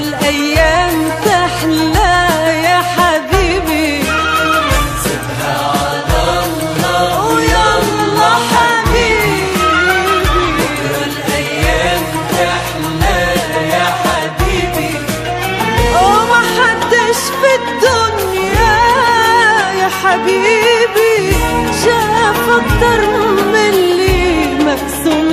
الأيام تحلى يا حبيبي ويلا حبيبي الأيام تحلى يا حبيبي وما حدش في الدنيا يا حبيبي شاف اكتر من اللي مقسوم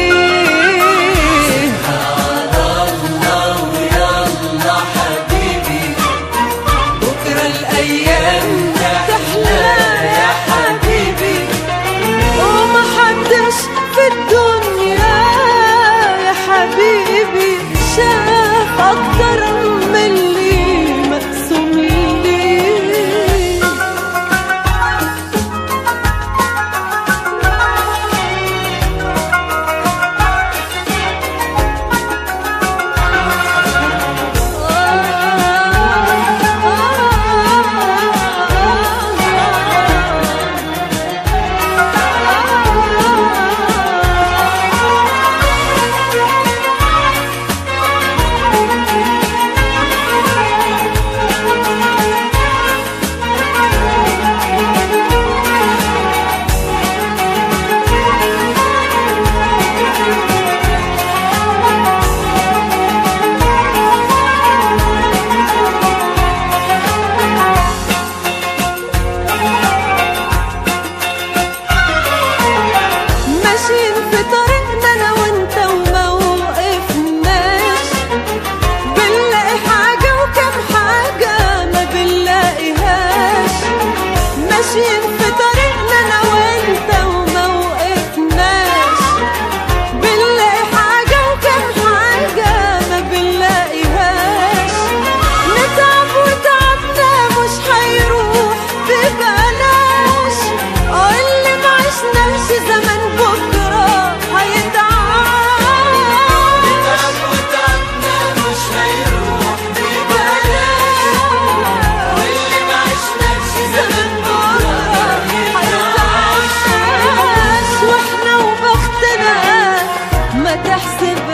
ليه الله ويلا حبيبي بكرة الأيام تحلى يا حبيبي وما حدش في الدنيا يا حبيبي شاف اكتر من اللي مقسوم ليه ماشيين في طريقنا انا وانت وما وقفناش بنلاقي حاجة وكم حاجة ما بنلاقيهاش ماشيين في طريقنا انا وانت وما وقفناش بنلاقي حاجة وكم حاجة ما بنلاقيهاش نتعب وتعبنا مش هيروح ببلاش اه اللي ما عشناش زمان بكرة هيتعاش وتعبنا مش هيروح ببلاش واللي ما عشناش زمان بكرة هيتعاش واحنا وبختنا ما تحسب